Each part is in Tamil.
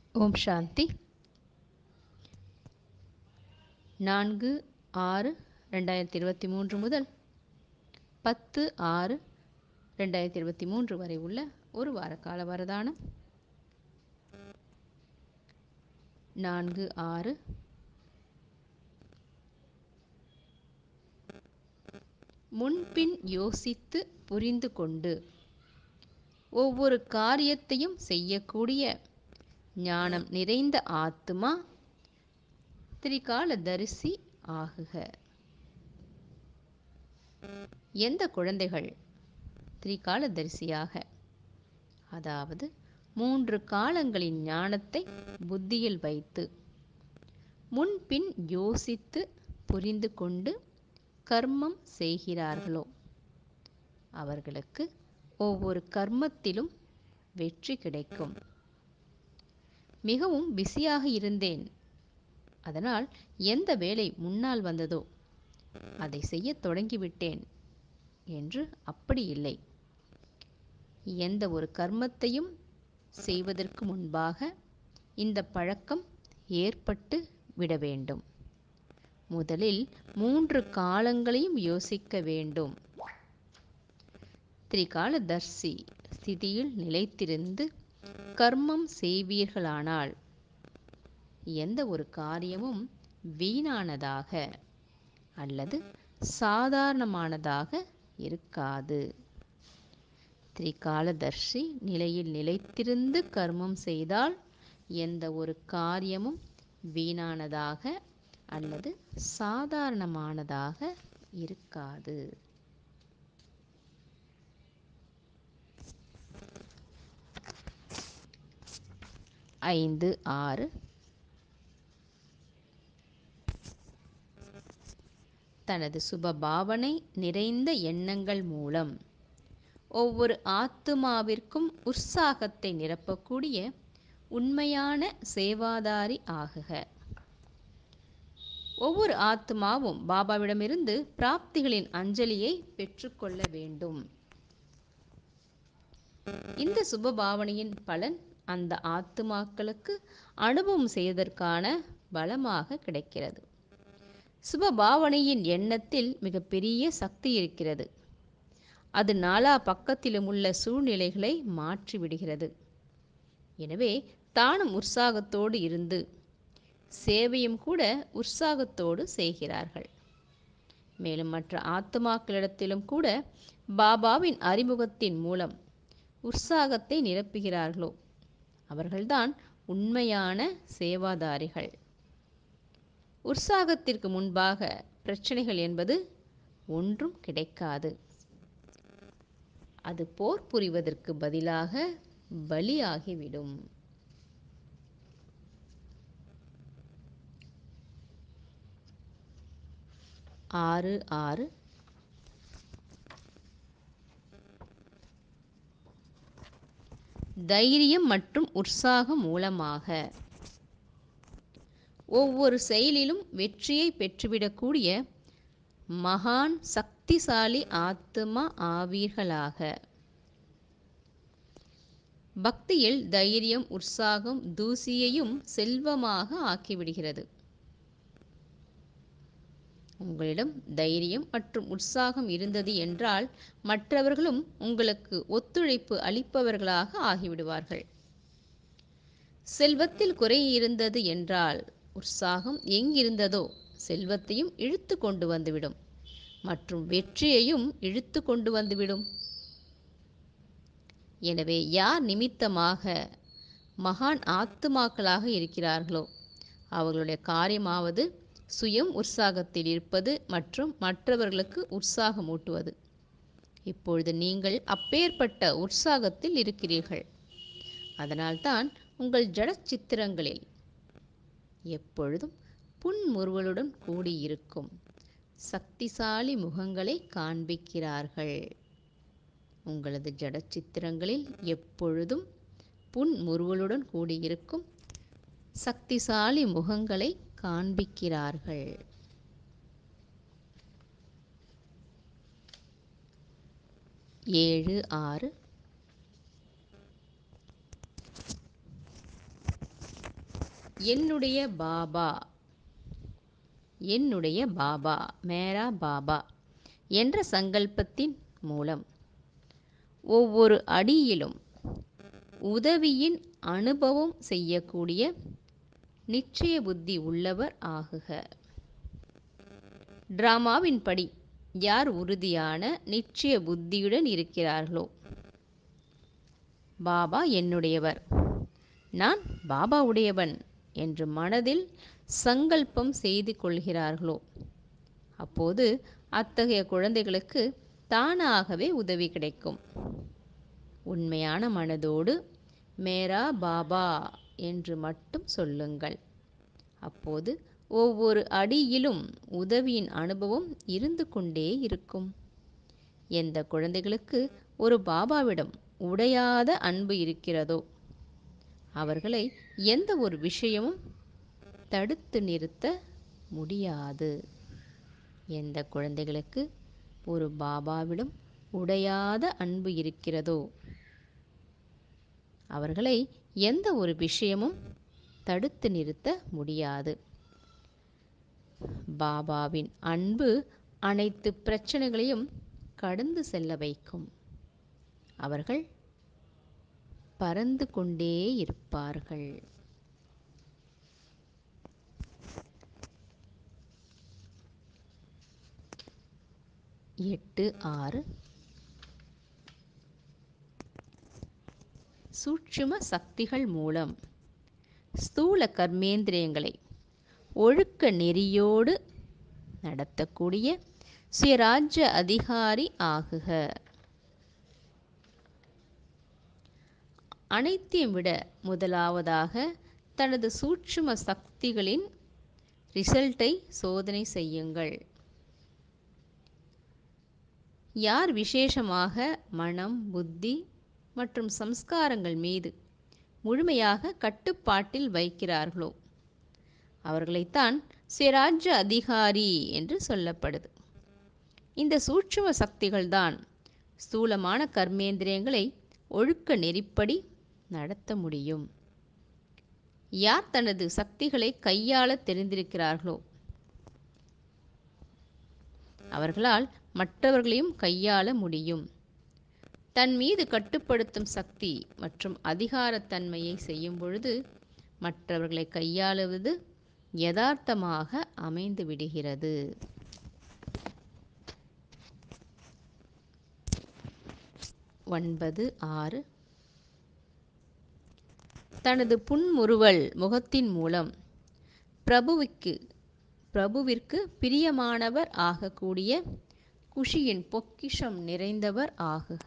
ஓம் சாந்தி நான்கு ஆறு ரெண்டாயிரத்தி இருபத்தி மூன்று முதல் பத்து ஆறு ரெண்டாயிரத்தி இருபத்தி மூன்று வரை உள்ள ஒரு வார கால வரதானம் நான்கு ஆறு முன்பின் யோசித்து புரிந்து கொண்டு ஒவ்வொரு காரியத்தையும் செய்யக்கூடிய ஞானம் நிறைந்த ஆத்மா திரிகால தரிசி ஆகுக எந்த குழந்தைகள் திரிகால தரிசியாக அதாவது மூன்று காலங்களின் ஞானத்தை புத்தியில் வைத்து முன்பின் யோசித்து புரிந்து கொண்டு கர்மம் செய்கிறார்களோ அவர்களுக்கு ஒவ்வொரு கர்மத்திலும் வெற்றி கிடைக்கும் மிகவும் பிஸியாக இருந்தேன் அதனால் எந்த வேலை முன்னால் வந்ததோ அதை செய்ய தொடங்கிவிட்டேன் என்று அப்படி இல்லை எந்த ஒரு கர்மத்தையும் செய்வதற்கு முன்பாக இந்த பழக்கம் ஏற்பட்டு விட வேண்டும் முதலில் மூன்று காலங்களையும் யோசிக்க வேண்டும் திரிகாலதர்சி ஸ்திதியில் நிலைத்திருந்து கர்மம் செய்வீர்களானால் எந்த ஒரு காரியமும் வீணானதாக அல்லது சாதாரணமானதாக இருக்காது திரிகாலதர்ஷி நிலையில் நிலைத்திருந்து கர்மம் செய்தால் எந்த ஒரு காரியமும் வீணானதாக அல்லது சாதாரணமானதாக இருக்காது ஐந்து ஆறு தனது சுப பாவனை நிறைந்த எண்ணங்கள் மூலம் ஒவ்வொரு ஆத்துமாவிற்கும் உற்சாகத்தை நிரப்பக்கூடிய உண்மையான சேவாதாரி ஆகுக ஒவ்வொரு ஆத்மாவும் பாபாவிடமிருந்து பிராப்திகளின் அஞ்சலியை பெற்றுக்கொள்ள வேண்டும் இந்த சுப பாவனையின் பலன் அந்த ஆத்துமாக்களுக்கு அனுபவம் செய்வதற்கான பலமாக கிடைக்கிறது சுப பாவனையின் எண்ணத்தில் மிகப்பெரிய சக்தி இருக்கிறது அது நாலா பக்கத்திலும் உள்ள சூழ்நிலைகளை மாற்றிவிடுகிறது எனவே தானும் உற்சாகத்தோடு இருந்து சேவையும் கூட உற்சாகத்தோடு செய்கிறார்கள் மேலும் மற்ற ஆத்மாக்களிடத்திலும் கூட பாபாவின் அறிமுகத்தின் மூலம் உற்சாகத்தை நிரப்புகிறார்களோ அவர்கள்தான் உண்மையான சேவாதாரிகள் உற்சாகத்திற்கு முன்பாக பிரச்சனைகள் என்பது ஒன்றும் கிடைக்காது அது போர் புரிவதற்கு பதிலாக பலியாகிவிடும் ஆறு ஆறு தைரியம் மற்றும் உற்சாகம் மூலமாக ஒவ்வொரு செயலிலும் வெற்றியை பெற்றுவிடக்கூடிய மகான் சக்திசாலி ஆத்மா ஆவீர்களாக பக்தியில் தைரியம் உற்சாகம் தூசியையும் செல்வமாக ஆக்கிவிடுகிறது உங்களிடம் தைரியம் மற்றும் உற்சாகம் இருந்தது என்றால் மற்றவர்களும் உங்களுக்கு ஒத்துழைப்பு அளிப்பவர்களாக ஆகிவிடுவார்கள் செல்வத்தில் குறை இருந்தது என்றால் உற்சாகம் எங்கிருந்ததோ செல்வத்தையும் இழுத்து கொண்டு வந்துவிடும் மற்றும் வெற்றியையும் இழுத்து கொண்டு வந்துவிடும் எனவே யார் நிமித்தமாக மகான் ஆத்துமாக்களாக இருக்கிறார்களோ அவர்களுடைய காரியமாவது சுயம் உற்சாகத்தில் இருப்பது மற்றும் மற்றவர்களுக்கு உற்சாகம் ஊட்டுவது இப்பொழுது நீங்கள் அப்பேற்பட்ட உற்சாகத்தில் இருக்கிறீர்கள் அதனால்தான் உங்கள் ஜட சித்திரங்களில் எப்பொழுதும் புன்முறுவலுடன் கூடியிருக்கும் சக்திசாலி முகங்களை காண்பிக்கிறார்கள் உங்களது ஜட சித்திரங்களில் எப்பொழுதும் புன்முறுவலுடன் கூடியிருக்கும் சக்திசாலி முகங்களை காண்பிக்கிறார்கள் ஏழு ஆறு என்னுடைய பாபா என்னுடைய பாபா மேரா பாபா என்ற சங்கல்பத்தின் மூலம் ஒவ்வொரு அடியிலும் உதவியின் அனுபவம் செய்யக்கூடிய நிச்சய புத்தி உள்ளவர் ஆகுக டிராமாவின்படி யார் உறுதியான நிச்சய புத்தியுடன் இருக்கிறார்களோ பாபா என்னுடையவர் நான் பாபா உடையவன் என்று மனதில் சங்கல்பம் செய்து கொள்கிறார்களோ அப்போது அத்தகைய குழந்தைகளுக்கு தானாகவே உதவி கிடைக்கும் உண்மையான மனதோடு மேரா பாபா என்று மட்டும் சொல்லுங்கள் அப்போது ஒவ்வொரு அடியிலும் உதவியின் அனுபவம் இருந்து கொண்டே இருக்கும் எந்த குழந்தைகளுக்கு ஒரு பாபாவிடம் உடையாத அன்பு இருக்கிறதோ அவர்களை எந்த ஒரு விஷயமும் தடுத்து நிறுத்த முடியாது எந்த குழந்தைகளுக்கு ஒரு பாபாவிடம் உடையாத அன்பு இருக்கிறதோ அவர்களை எந்த ஒரு விஷயமும் தடுத்து நிறுத்த முடியாது பாபாவின் அன்பு அனைத்து பிரச்சனைகளையும் கடந்து செல்ல வைக்கும் அவர்கள் பறந்து கொண்டே இருப்பார்கள் எட்டு ஆறு சூட்சும சக்திகள் மூலம் ஸ்தூல கர்மேந்திரியங்களை ஒழுக்க நெறியோடு நடத்தக்கூடிய சுயராஜ்ய அதிகாரி ஆகுக அனைத்தையும் விட முதலாவதாக தனது சூட்சும சக்திகளின் ரிசல்ட்டை சோதனை செய்யுங்கள் யார் விசேஷமாக மனம் புத்தி மற்றும் சம்ஸ்காரங்கள் மீது முழுமையாக கட்டுப்பாட்டில் வைக்கிறார்களோ அவர்களைத்தான் சுயராஜ்ய அதிகாரி என்று சொல்லப்படுது இந்த சூட்சும சக்திகள்தான் ஸ்தூலமான கர்மேந்திரியங்களை ஒழுக்க நெறிப்படி நடத்த முடியும் யார் தனது சக்திகளை கையாள தெரிந்திருக்கிறார்களோ அவர்களால் மற்றவர்களையும் கையாள முடியும் தன் மீது கட்டுப்படுத்தும் சக்தி மற்றும் அதிகாரத்தன்மையை செய்யும் பொழுது மற்றவர்களை கையாளுவது யதார்த்தமாக அமைந்து விடுகிறது ஒன்பது ஆறு தனது புன்முறுவல் முகத்தின் மூலம் பிரபுவுக்கு பிரபுவிற்கு பிரியமானவர் ஆகக்கூடிய குஷியின் பொக்கிஷம் நிறைந்தவர் ஆகுக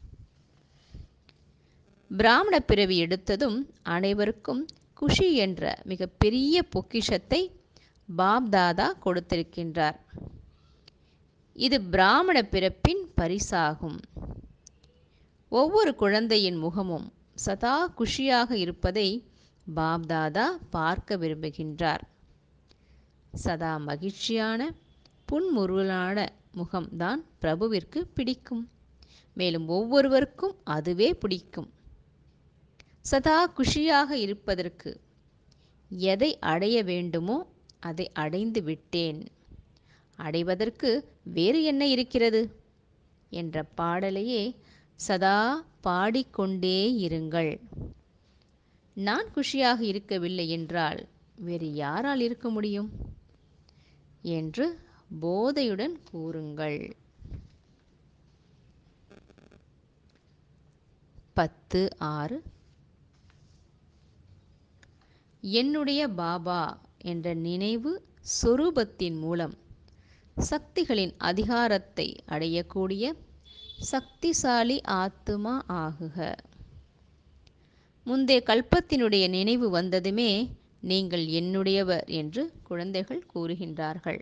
பிராமண பிறவி எடுத்ததும் அனைவருக்கும் குஷி என்ற மிகப்பெரிய பொக்கிஷத்தை பாப்தாதா கொடுத்திருக்கின்றார் இது பிராமண பிறப்பின் பரிசாகும் ஒவ்வொரு குழந்தையின் முகமும் சதா குஷியாக இருப்பதை பாப்தாதா பார்க்க விரும்புகின்றார் சதா மகிழ்ச்சியான புன்முறுவலான முகம்தான் பிரபுவிற்கு பிடிக்கும் மேலும் ஒவ்வொருவருக்கும் அதுவே பிடிக்கும் சதா குஷியாக இருப்பதற்கு எதை அடைய வேண்டுமோ அதை அடைந்து விட்டேன் அடைவதற்கு வேறு என்ன இருக்கிறது என்ற பாடலையே சதா பாடிக்கொண்டே இருங்கள் நான் குஷியாக இருக்கவில்லை என்றால் வேறு யாரால் இருக்க முடியும் என்று போதையுடன் கூறுங்கள் பத்து ஆறு என்னுடைய பாபா என்ற நினைவு சொரூபத்தின் மூலம் சக்திகளின் அதிகாரத்தை அடையக்கூடிய சக்திசாலி ஆத்துமா ஆகுக முந்தைய கல்பத்தினுடைய நினைவு வந்ததுமே நீங்கள் என்னுடையவர் என்று குழந்தைகள் கூறுகின்றார்கள்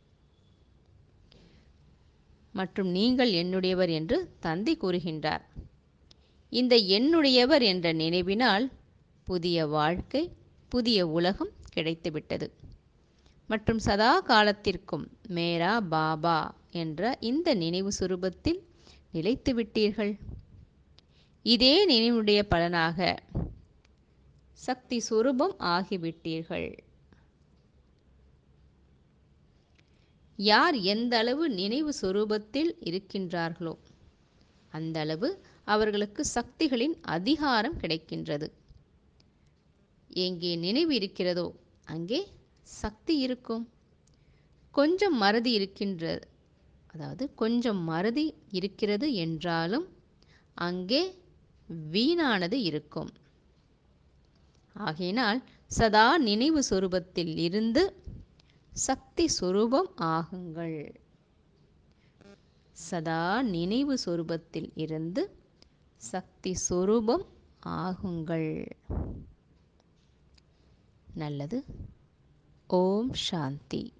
மற்றும் நீங்கள் என்னுடையவர் என்று தந்தை கூறுகின்றார் இந்த என்னுடையவர் என்ற நினைவினால் புதிய வாழ்க்கை புதிய உலகம் கிடைத்துவிட்டது மற்றும் சதா காலத்திற்கும் மேரா பாபா என்ற இந்த நினைவு சுரூபத்தில் நிலைத்து விட்டீர்கள் இதே நினைவுடைய பலனாக சக்தி சுரூபம் ஆகிவிட்டீர்கள் யார் எந்த அளவு நினைவு சுரூபத்தில் இருக்கின்றார்களோ அந்த அளவு அவர்களுக்கு சக்திகளின் அதிகாரம் கிடைக்கின்றது எங்கே நினைவு இருக்கிறதோ அங்கே சக்தி இருக்கும் கொஞ்சம் மறதி இருக்கின்ற அதாவது கொஞ்சம் மறதி இருக்கிறது என்றாலும் அங்கே வீணானது இருக்கும் ஆகையினால் சதா நினைவு சொரூபத்தில் இருந்து சக்தி சொரூபம் ஆகுங்கள் சதா நினைவு சொரூபத்தில் இருந்து சக்தி சொரூபம் ஆகுங்கள் நல்லது ஓம் சாந்தி